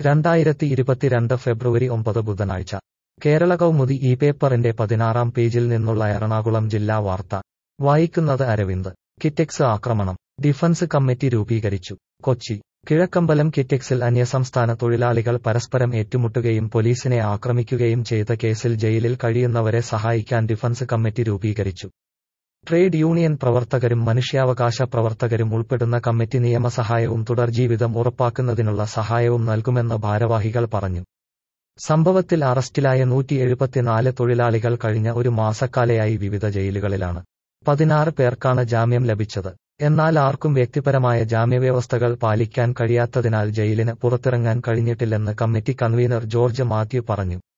രണ്ടായിരത്തി ഇരുപത്തിരണ്ട് ഫെബ്രുവരി ഒമ്പത് ബുധനാഴ്ച കേരള കൗമുദി ഈ പേപ്പറിന്റെ പതിനാറാം പേജിൽ നിന്നുള്ള എറണാകുളം ജില്ലാ വാർത്ത വായിക്കുന്നത് അരവിന്ദ് കിറ്റെക്സ് ആക്രമണം ഡിഫൻസ് കമ്മിറ്റി രൂപീകരിച്ചു കൊച്ചി കിഴക്കമ്പലം കിറ്റെക്സിൽ അന്യസംസ്ഥാന തൊഴിലാളികൾ പരസ്പരം ഏറ്റുമുട്ടുകയും പോലീസിനെ ആക്രമിക്കുകയും ചെയ്ത കേസിൽ ജയിലിൽ കഴിയുന്നവരെ സഹായിക്കാൻ ഡിഫൻസ് കമ്മിറ്റി രൂപീകരിച്ചു ട്രേഡ് യൂണിയൻ പ്രവർത്തകരും മനുഷ്യാവകാശ പ്രവർത്തകരും ഉൾപ്പെടുന്ന കമ്മിറ്റി നിയമസഹായവും തുടർജീവിതം ഉറപ്പാക്കുന്നതിനുള്ള സഹായവും നൽകുമെന്ന് ഭാരവാഹികൾ പറഞ്ഞു സംഭവത്തിൽ അറസ്റ്റിലായ നൂറ്റി എഴുപത്തിനാല് തൊഴിലാളികൾ കഴിഞ്ഞ ഒരു മാസക്കാലയായി വിവിധ ജയിലുകളിലാണ് പതിനാറ് പേർക്കാണ് ജാമ്യം ലഭിച്ചത് എന്നാൽ ആർക്കും വ്യക്തിപരമായ ജാമ്യവ്യവസ്ഥകൾ പാലിക്കാൻ കഴിയാത്തതിനാൽ ജയിലിന് പുറത്തിറങ്ങാൻ കഴിഞ്ഞിട്ടില്ലെന്ന് കമ്മിറ്റി കൺവീനർ ജോർജ് മാത്യു പറഞ്ഞു